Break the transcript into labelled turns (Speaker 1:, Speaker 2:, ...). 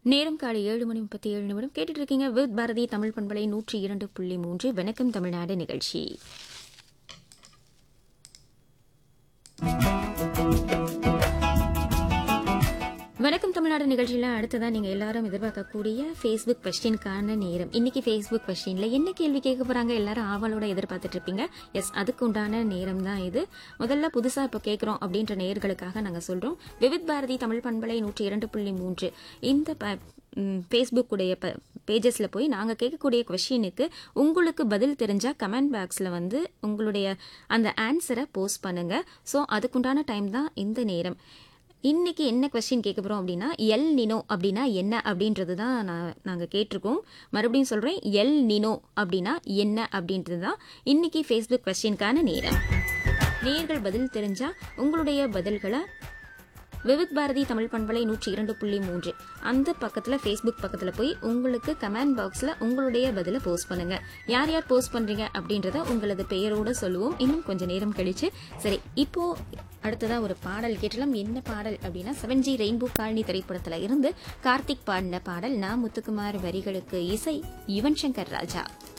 Speaker 1: நேரம் காலை ஏழு மணி முப்பத்தி ஏழு நிமிடம் கேட்டுட்டு இருக்கீங்க வித் பாரதி தமிழ் பண்பலை நூற்றி இரண்டு புள்ளி மூன்று வணக்கம் தமிழ்நாடு நிகழ்ச்சி வணக்கம் தமிழ்நாடு நிகழ்ச்சியில் அடுத்ததான் நீங்கள் எல்லாரும் எதிர்பார்க்கக்கூடிய ஃபேஸ்புக் கொஸ்டினுக்கான நேரம் இன்னைக்கு ஃபேஸ்புக் கொஸ்டினில் என்ன கேள்வி கேட்க போகிறாங்க எல்லாரும் ஆவலோட எதிர்பார்த்துட்டு இருப்பீங்க எஸ் அதுக்கு உண்டான நேரம் தான் இது முதல்ல புதுசாக இப்போ கேட்குறோம் அப்படின்ற நேர்களுக்காக நாங்கள் சொல்கிறோம் விவித் பாரதி தமிழ் பண்பலை நூற்றி இரண்டு புள்ளி மூன்று இந்த ப ஃபேஸ்புக் உடைய ப பேஜஸில் போய் நாங்கள் கேட்கக்கூடிய கொஷினுக்கு உங்களுக்கு பதில் தெரிஞ்சால் கமெண்ட் பாக்ஸில் வந்து உங்களுடைய அந்த ஆன்சரை போஸ்ட் பண்ணுங்கள் ஸோ அதுக்குண்டான டைம் தான் இந்த நேரம் இன்னைக்கு என்ன கொஸ்டின் கேட்க போகிறோம் அப்படின்னா எல் நினோ அப்படின்னா என்ன அப்படின்றது தான் நான் நாங்கள் கேட்டிருக்கோம் மறுபடியும் சொல்கிறேன் எல் நினோ அப்படின்னா என்ன அப்படின்றது தான் இன்னைக்கு ஃபேஸ்புக் கொஸ்டினுக்கான நேரம் நேர்கள் பதில் தெரிஞ்சால் உங்களுடைய பதில்களை விவித் பாரதி தமிழ் பண்பலை நூற்றி இரண்டு புள்ளி மூன்று அந்த பக்கத்தில் ஃபேஸ்புக் பக்கத்தில் போய் உங்களுக்கு கமெண்ட் பாக்ஸில் உங்களுடைய பதிலை போஸ்ட் பண்ணுங்க யார் யார் போஸ்ட் பண்ணுறீங்க அப்படின்றத உங்களது பெயரோட சொல்லுவோம் இன்னும் கொஞ்சம் நேரம் கழிச்சு சரி இப்போ அடுத்ததா ஒரு பாடல் கேட்டலாம் என்ன பாடல் அப்படின்னா செவன் ஜி ரெயின்போ காலனி திரைப்படத்தில் இருந்து கார்த்திக் பாடின பாடல் நான் முத்துக்குமார் வரிகளுக்கு இசை யுவன் சங்கர் ராஜா